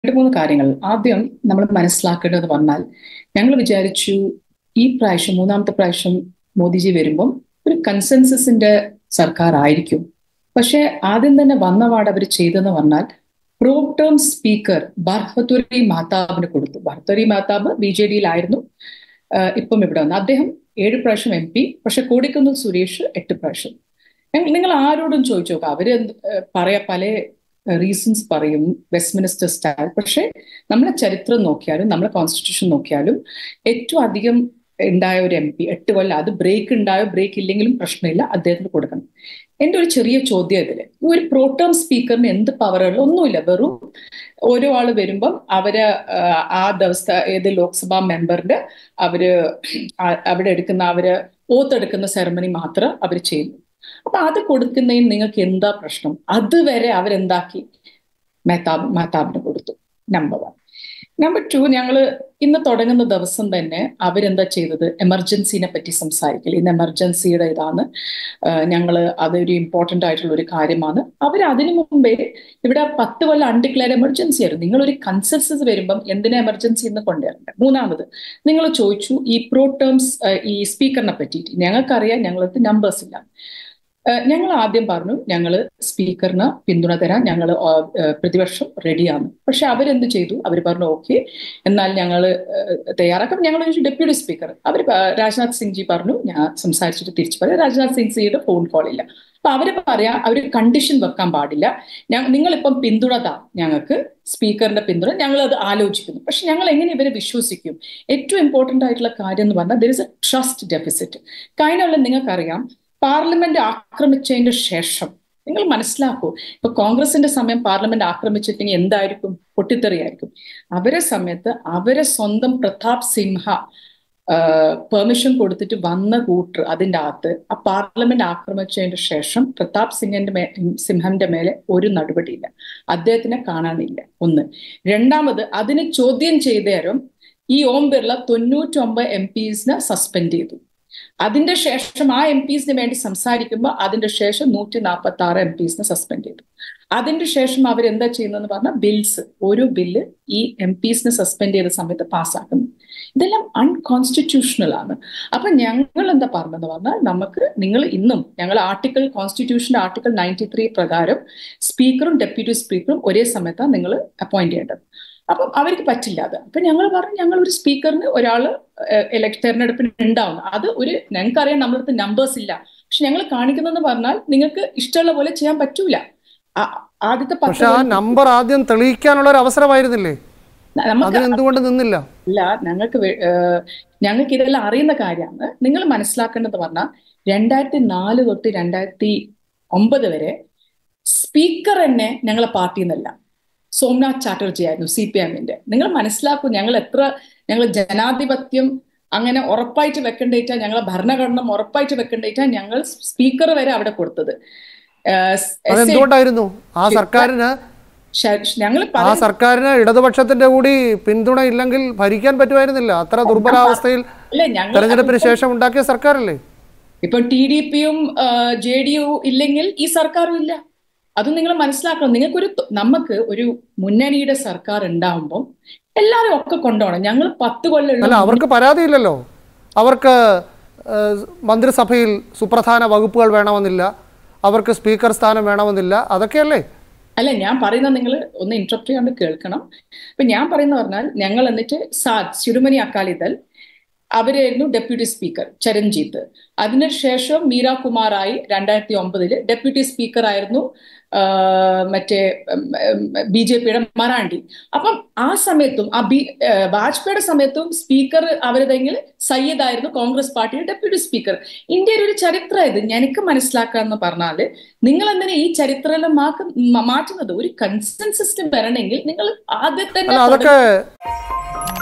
രണ്ട് മൂന്ന് കാര്യങ്ങൾ ആദ്യം നമ്മൾ മനസ്സിലാക്കേണ്ടത് പറഞ്ഞാൽ ഞങ്ങൾ വിചാരിച്ചു ഈ പ്രാവശ്യം മൂന്നാമത്തെ പ്രാവശ്യം മോദിജി വരുമ്പം ഒരു കൺസെൻസസിന്റെ സർക്കാർ ആയിരിക്കും പക്ഷെ ആദ്യം തന്നെ വന്നപാട് അവർ ചെയ്തെന്ന് പറഞ്ഞാൽ പ്രോ ടേം സ്പീക്കർ ബർഹത്തുരി മാതാബിന് കൊടുത്തു ബർഹത്തുരി മാതാബ് ബി ജെ ഡിയിലായിരുന്നു ഇപ്പം ഇവിടെ വന്നു അദ്ദേഹം ഏഴ് പ്രാവശ്യം എം പി പക്ഷെ കോടിക്കുന്നിൽ സുരേഷ് എട്ട് പ്രാവശ്യം നിങ്ങൾ ആരോടും ചോദിച്ചു നോക്കാം അവര് പറയാ പല റീസൺസ് പറയും വെസ്റ്റ് മിനിസ്റ്റർ സ്റ്റൈൽ പക്ഷെ നമ്മളെ ചരിത്രം നോക്കിയാലും നമ്മളെ കോൺസ്റ്റിറ്റ്യൂഷൻ നോക്കിയാലും ഏറ്റവും അധികം ഉണ്ടായ ഒരു എം പി എട്ട് കൊല്ലം അത് ബ്രേക്ക് ഉണ്ടായോ ബ്രേക്ക് ഇല്ലെങ്കിലും പ്രശ്നമില്ല അദ്ദേഹത്തിന് കൊടുക്കണം എൻ്റെ ഒരു ചെറിയ ചോദ്യം ഇതില് ഒരു പ്രോട്ടേം സ്പീക്കറിന് എന്ത് പവറുള്ള ഒന്നുമില്ല വെറും ഓരോ ആള് വരുമ്പം അവര് ആ ദിവസത്തെ ഏത് ലോക്സഭാ മെമ്പറിന്റെ അവര് അവിടെ എടുക്കുന്ന അവര് ഓത്തെടുക്കുന്ന സെറമണി മാത്രം അവർ ചെയ്യുന്നു അപ്പൊ അത് കൊടുക്കുന്നതിന് നിങ്ങൾക്ക് എന്താ പ്രശ്നം അതുവരെ അവരെന്താക്കി മെഹ്താബ് മെഹ്താബിന് കൊടുത്തു നമ്പർ വൺ നമ്പർ ടു ഞങ്ങൾ ഇന്ന് തുടങ്ങുന്ന ദിവസം തന്നെ അവരെന്താ ചെയ്തത് എമർജൻസിനെ പറ്റി സംസാരിക്കില്ല ഇന്ന് എമർജൻസിയുടെ ഇതാണ് ഞങ്ങൾ അതൊരു ഇമ്പോർട്ടൻ്റ് ആയിട്ടുള്ള ഒരു കാര്യമാണ് അവർ അതിനു മുമ്പേ ഇവിടെ പത്ത് കൊല്ലം അൺഡിക്ലെയർ എമർജൻസി ആയിരുന്നു നിങ്ങളൊരു കൺസെൻസസ് വരുമ്പം എന്തിനാ എമർജൻസി എന്ന് കൊണ്ടുവരണ്ടേ മൂന്നാമത് നിങ്ങൾ ചോദിച്ചു ഈ പ്രോ ടേംസ് ഈ സ്പീക്കറിനെ പറ്റിയിട്ട് ഞങ്ങൾക്കറിയാം ഞങ്ങൾക്ക് നമ്പേഴ്സ് ഇല്ല ഞങ്ങൾ ആദ്യം പറഞ്ഞു ഞങ്ങൾ സ്പീക്കറിന് പിന്തുണ തരാൻ ഞങ്ങൾ പ്രതിവർഷം റെഡിയാണ് പക്ഷെ അവരെന്ത് ചെയ്തു അവർ പറഞ്ഞു ഓക്കെ എന്നാൽ ഞങ്ങൾ തയ്യാറാക്കാം ഞങ്ങൾ ഡെപ്യൂട്ടി സ്പീക്കർ അവർ രാജ്നാഥ് സിംഗ് ജി പറഞ്ഞു ഞാൻ സംസാരിച്ചിട്ട് തിരിച്ചു പറയാം രാജ്നാഥ് സിംഗ് ജിയുടെ ഫോൺ കോൾ ഇല്ല അപ്പൊ അവര് പറയാ അവർ കണ്ടീഷൻ വെക്കാൻ പാടില്ല നിങ്ങളിപ്പം പിന്തുണ താ ഞങ്ങൾക്ക് സ്പീക്കറിന്റെ പിന്തുണ ഞങ്ങൾ അത് ആലോചിക്കുന്നു പക്ഷെ ഞങ്ങൾ എങ്ങനെ ഇവരെ വിശ്വസിക്കും ഏറ്റവും ഇമ്പോർട്ടന്റ് ആയിട്ടുള്ള കാര്യം എന്ന് പറഞ്ഞാൽ there is a trust deficit കഴിഞ്ഞുള്ള നിങ്ങൾക്കറിയാം പാർലമെന്റ് ആക്രമിച്ചതിന്റെ ശേഷം നിങ്ങൾ മനസ്സിലാക്കൂ ഇപ്പൊ കോൺഗ്രസിന്റെ സമയം പാർലമെന്റ് ആക്രമിച്ചിട്ടെങ്കിൽ എന്തായിരിക്കും പൊട്ടിത്തെറിയായിരിക്കും അവരെ സമയത്ത് അവരെ സ്വന്തം പ്രതാപ് സിംഹ പെർമിഷൻ കൊടുത്തിട്ട് വന്ന കൂട്ടർ അതിൻ്റെ അകത്ത് ആ പാർലമെന്റ് ആക്രമിച്ചതിന് ശേഷം പ്രതാപ് സിംഗിന്റെ മേ സിംഹന്റെ മേലെ ഒരു നടപടിയില്ല അദ്ദേഹത്തിനെ കാണാനില്ല ഒന്ന് രണ്ടാമത് അതിന് ചോദ്യം ചെയ്തേരം ഈ ഓം ബിർള തൊണ്ണൂറ്റൊമ്പത് എം പീസിനെ സസ്പെൻഡ് ചെയ്തു അതിന്റെ ശേഷം ആ എം പീസിന് വേണ്ടി സംസാരിക്കുമ്പോൾ അതിന്റെ ശേഷം നൂറ്റി നാൽപ്പത്തി ആറ് എം പീസിനെ സസ്പെൻഡ് ചെയ്തു അതിന്റെ ശേഷം അവരെന്താ ചെയ്യുന്നതെന്ന് പറഞ്ഞാൽ ബിൽസ് ഒരു ബില്ല് ഈ എം പീസിനെ സസ്പെൻഡ് ചെയ്ത സമയത്ത് പാസ്സാക്കുന്നു ഇതെല്ലാം അൺകോൺസ്റ്റിറ്റ്യൂഷണൽ ആണ് അപ്പൊ ഞങ്ങൾ എന്താ പറഞ്ഞതെന്ന് പറഞ്ഞാൽ നമുക്ക് നിങ്ങൾ ഇന്നും ഞങ്ങൾ ആർട്ടിക്കിൾ കോൺസ്റ്റിറ്റ്യൂഷന്റെ ആർട്ടിക്കിൾ നയൻറ്റി ത്രീ പ്രകാരം സ്പീക്കറും ഡെപ്യൂട്ടി സ്പീക്കറും ഒരേ സമയത്താണ് നിങ്ങൾ അപ്പോയിന്റ് ചെയ്യേണ്ടത് അപ്പം അവർക്ക് പറ്റില്ല അത് അപ്പൊ ഞങ്ങൾ പറഞ്ഞു ഞങ്ങൾ ഒരു സ്പീക്കറിന് ഒരാൾ ഇലക്ട് തെരഞ്ഞെടുപ്പിന് ഉണ്ടാവുന്നു അത് ഒരു ഞങ്ങൾക്കറിയാം നമ്മളടുത്ത് നമ്പേഴ്സ് ഇല്ല പക്ഷെ ഞങ്ങൾ കാണിക്കുന്നതെന്ന് പറഞ്ഞാൽ നിങ്ങൾക്ക് ഇഷ്ടമുള്ള പോലെ ചെയ്യാൻ പറ്റൂല ആദ്യത്തെ പക്ഷെ ആ നമ്പർ ആദ്യം തെളിയിക്കാനുള്ള ഒരു അവസരമായിരുന്നില്ലേ അതിന് എന്തുകൊണ്ട് നിന്നില്ല അല്ല ഞങ്ങൾക്ക് ഞങ്ങൾക്ക് ഇതെല്ലാം അറിയുന്ന കാര്യമാണ് നിങ്ങൾ മനസ്സിലാക്കേണ്ടത് പറഞ്ഞാൽ രണ്ടായിരത്തി നാല് തൊട്ട് രണ്ടായിരത്തി ഒമ്പത് വരെ സ്പീക്കർ തന്നെ ഞങ്ങളെ പാർട്ടിയിൽ നിന്നല്ല സോംനാഥ് ചാറ്റർജി ആയിരുന്നു സി പി എമ്മിന്റെ നിങ്ങൾ മനസ്സിലാക്കൂ ഞങ്ങൾ എത്ര ഞങ്ങൾ ജനാധിപത്യം അങ്ങനെ ഉറപ്പായിട്ട് വെക്കേണ്ടേറ്റാ ഞങ്ങളെ ഭരണഘടന ഉറപ്പായിട്ട് വെക്കേണ്ടേറ്റാ ഞങ്ങൾ സ്പീക്കർ വരെ അവിടെ കൊടുത്തത് അതെന്തുകൊണ്ടായിരുന്നു ആ സർക്കാരിന് ഞങ്ങൾ ആ സർക്കാരിന് ഇടതുപക്ഷത്തിന്റെ കൂടി പിന്തുണ ഇല്ലെങ്കിൽ ഭരിക്കാൻ പറ്റുമായിരുന്നില്ല അത്ര ദുർബലാവസ്ഥയിൽ തെരഞ്ഞെടുപ്പിന് ശേഷം ഉണ്ടാക്കിയ സർക്കാരല്ലേ ഇപ്പൊ ടി ഡി പിയും ജെ ഡി യു ഇല്ലെങ്കിൽ ഈ സർക്കാരും ഇല്ല അത് നിങ്ങൾ മനസ്സിലാക്കണം നിങ്ങൾക്കൊരു നമുക്ക് ഒരു മുന്നണിയുടെ സർക്കാർ ഉണ്ടാവുമ്പോൾ എല്ലാവരും ഒക്കെ കൊണ്ടുപോകണം ഞങ്ങൾ പത്ത് കൊല്ലം അല്ല അവർക്ക് പരാതിയില്ലല്ലോ അവർക്ക് മന്ത്രിസഭയിൽ സുപ്രധാന വകുപ്പുകൾ വേണമെന്നില്ല അവർക്ക് സ്പീക്കർ സ്ഥാനം വേണമെന്നില്ല അതൊക്കെയല്ലേ അല്ല ഞാൻ പറയുന്നത് നിങ്ങൾ ഒന്ന് ഇന്ററപ്റ്റ് ചെയ്യാണ്ട് കേൾക്കണം ഇപ്പൊ ഞാൻ പറയുന്ന പറഞ്ഞാൽ ഞങ്ങൾ എന്നിട്ട് സാദ് ശിരുമണി അക്കാലിദൽ അവരായിരുന്നു ഡെപ്യൂട്ടി സ്പീക്കർ ചരൺജീത്ത് അതിനുശേഷം മീര കുമാറായി രണ്ടായിരത്തി ഒമ്പതില് ഡെപ്യൂട്ടി സ്പീക്കർ ആയിരുന്നു മറ്റേ ബി ജെ പിയുടെ മറാണ്ടി അപ്പം ആ സമയത്തും ആ ബി വാജ്പേയിയുടെ സമയത്തും സ്പീക്കർ അവരുതെങ്കിൽ സയ്യദ് ആയിരുന്നു കോൺഗ്രസ് പാർട്ടിയുടെ ഡെപ്യൂട്ടി സ്പീക്കർ ഇന്ത്യയുടെ ഒരു ചരിത്രം ഇത് എനിക്ക് മനസ്സിലാക്കാന്ന് പറഞ്ഞാല് നിങ്ങൾ എന്തിനാ ഈ ചരിത്രം മാറ്റുന്നത് ഒരു കൺസെൻസസ് വരണമെങ്കിൽ നിങ്ങൾ ആദ്യത്തെ അതൊക്കെ